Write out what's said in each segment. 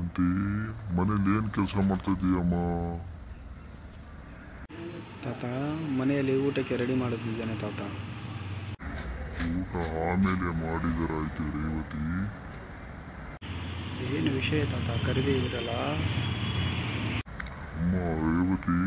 ರೇವಂತಿ ಮನೇಲಿ ಏನು ಕೆಲಸ ಮಾಡ್ತಾ ಇದೀಯಮ್ಮ ತಾತ ಮನೆಯಲ್ಲಿ ಊಟಕ್ಕೆ ರೆಡಿ ಮಾಡುತ್ತಿದ್ದೇನೆ ತಾತ ಊಟ ಆಮೇಲೆ ಮಾಡಿದರಾಯ್ತು ರೇವತಿ ಏನು ವಿಷಯ ತಾತ ಕರೆದಿದ್ದೀರಲ್ಲ ಅಮ್ಮ ರೇವತಿ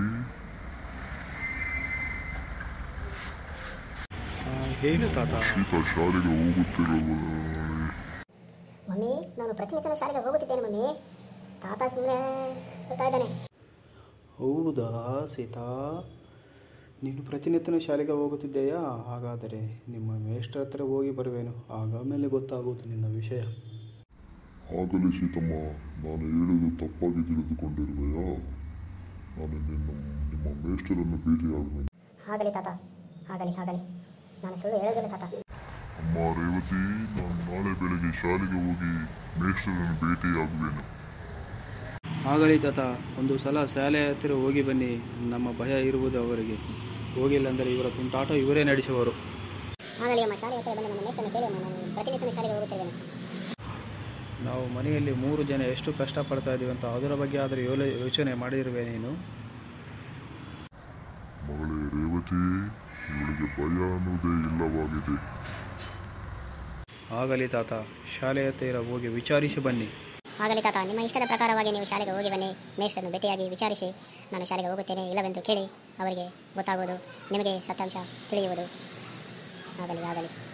ಆ, ಹೇಳು ತಾತ ಶೀತ ಶಾಲೆಗೆ ಹೋಗುತ್ತಿರುವ ಮಮ್ಮಿ ನಾನು ಪ್ರತಿನಿತ್ಯ ಶಾಲೆಗೆ ಹೋಗುತ್ತಿದ್ದೇನೆ ಮಮ್ಮಿ ತಾತ ಸುಮ್ಮನೆ ಹೇಳ್ತಾ ಇದ್ದಾನೆ ಹೌದಾ ಸೀತಾ ನೀನು ಪ್ರತಿನಿತ್ಯನೂ ಶಾಲೆಗೆ ಹೋಗುತ್ತಿದ್ದೆಯಾ ಹಾಗಾದರೆ ನಿಮ್ಮ ಮೇಷ್ಟ್ರ ಹತ್ರ ಹೋಗಿ ಬರುವೆನು ಆಗ ಮೇಲೆ ಗೊತ್ತಾಗುವುದು ನಿನ್ನ ವಿಷಯ ಆಗಲೇ ಸೀತಮ್ಮ ನಾನು ಹೇಳುವುದು ತಪ್ಪಾಗಿ ತಿಳಿದುಕೊಂಡಿರುವೆಯಾ ನಾನು ನಿನ್ನ ನಿಮ್ಮ ಮೇಷ್ಟರನ್ನು ಭೇಟಿಯಾಗುವೆನು ಆಗಲಿ ತಾತ ಆಗಲಿ ಆಗಲಿ ನಾನು ಸುಳ್ಳು ಹೇಳೋದಿಲ್ಲ ತಾತ ಅಮ್ಮ ರೇವತಿ ನಾನು ನಾಳೆ ಬೆಳಗ್ಗೆ ಶಾಲೆಗೆ ಹೋಗಿ ಮೇಷ್ಟರನ್ನು ಭೇಟಿಯಾಗುವೆನು ಆಗಲಿ ತಾತ ಒಂದು ಸಲ ಶಾಲೆ ಹತ್ತಿರ ಹೋಗಿ ಬನ್ನಿ ನಮ್ಮ ಭಯ ಇರುವುದು ಅವರಿಗೆ ಹೋಗಿಲ್ಲಂದರೆ ಇವರ ತುಂಟಾಟ ಇವರೇ ನಡೆಸುವರು ಆಗಲಿ ಅಮ್ಮ ಶಾಲೆ ಹತ್ತಿರ ಬಂದು ನನ್ನ ಮೇಷ್ಟನ್ನು ಕೇಳಿ ಅಮ್ಮ ನಾನು ಪ್ರತಿನಿತ್ಯ ಶಾಲೆಗೆ ಹೋಗುತ್ತಿದ್ದೇನೆ ನಾವು ಮನೆಯಲ್ಲಿ ಮೂರು ಜನ ಎಷ್ಟು ಕಷ್ಟಪಡ್ತಾ ಇದ್ದೀವಿ ಅಂತ ಅದರ ಬಗ್ಗೆ ಆದರೆ ಯೋಲ ಯೋಚನೆ ಮಾಡಿರುವೆ ನೀನು ಮಗಳೇ ರೇವತಿ ಇವಳಿಗೆ ಭಯ ಅನ್ನುವುದೇ ಇಲ್ಲವಾಗಿದೆ ಆಗಲಿ ತಾತ ಶಾಲೆ ಹತ್ತಿರ ಹೋಗಿ ವಿಚಾರಿಸಿ ಬನ್ನಿ ಆಗಲಿ ತಾತ ನಿಮ್ಮ ಇಷ್ಟದ ಪ್ರಕಾರವಾಗಿ ನೀವು ಶಾಲೆಗೆ ಹೋಗಿ ಬನ್ನಿ ಮೇಷ್ಟನ್ನು ಭೇಟಿಯಾಗಿ ವಿಚಾರಿಸಿ ನಾನು ಶಾಲೆಗೆ ಹೋಗುತ್ತೇನೆ ಇಲ್ಲವೆಂದು ಕೇಳಿ ಅವರಿಗೆ ಗೊತ್ತಾಗುವುದು ನಿಮಗೆ ಸತ್ಯಾಂಶ ತಿಳಿಯುವುದು ಆಗಲಿ ಆಗಲಿ